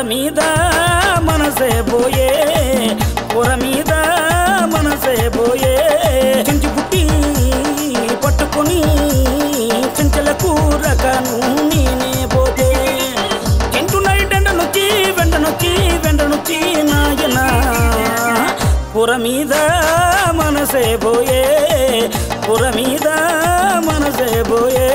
మీద మనసే పోయే పొర మీద మనసే పోయే చెంచి పుట్టి పట్టుకొని చెంచల కూరకను నేనే పోతే చెంటు నైటెండ నొచ్చి వెంట నొచ్చి వెంట నొచ్చి నాయన పొర మీద మనసే పోయే పొర మీద మనసే పోయే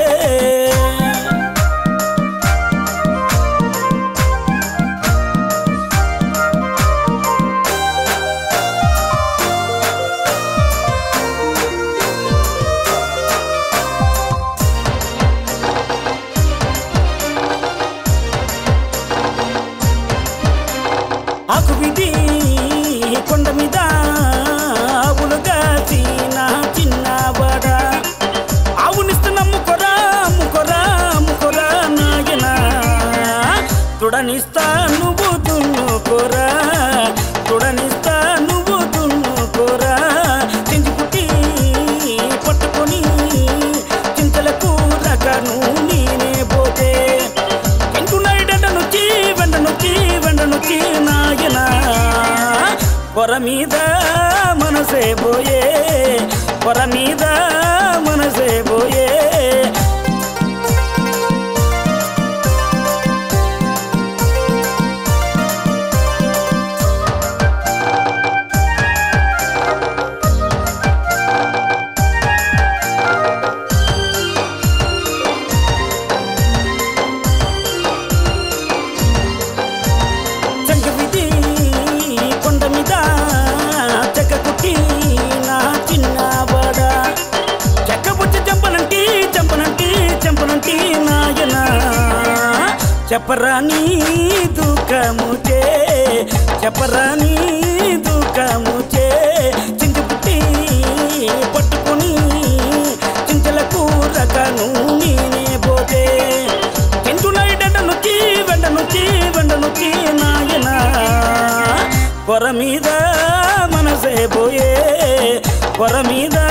ఆకు విధి కొండ మీద ఆవులుగా చీన చిన్నవాడ ఆవునిస్తు నమ్ముకొరా అమ్ముకొరా అమ్ముకొరా నాయన తుడనిస్తా నువ్వు దున్నుకోరా తుడనిస్తా నువ్వు దున్నుకోరా చెంచి పుట్టి పట్టుకొని చింతలకు రకను నేనే పోతే ఎంకున్నాయిడట నొచ్చి వెంట నొచ్చి వెంట నొచ్చి నాయన పొర మీద మనసే పోయే పొర మీద మనసే పోయే చెంక విధి కొండ మీద చెక్క కుట్టి నా చిన్నవాడ చెక్క బుచ్చి చెంపనంటి చెంపనంటి చెంపనంటి నాయన చెప్పరాని దుఃఖముచే చెప్పరాని దుఃఖముచే చింకి పుట్టి పట్టుకొని చింతలకు రకను నేనే పోతే చెంటునైడట నొచ్చి వెంట నొచ్చి వెంట నొచ్చి నాయన పొర మీద మనసే పోయే పొర మీద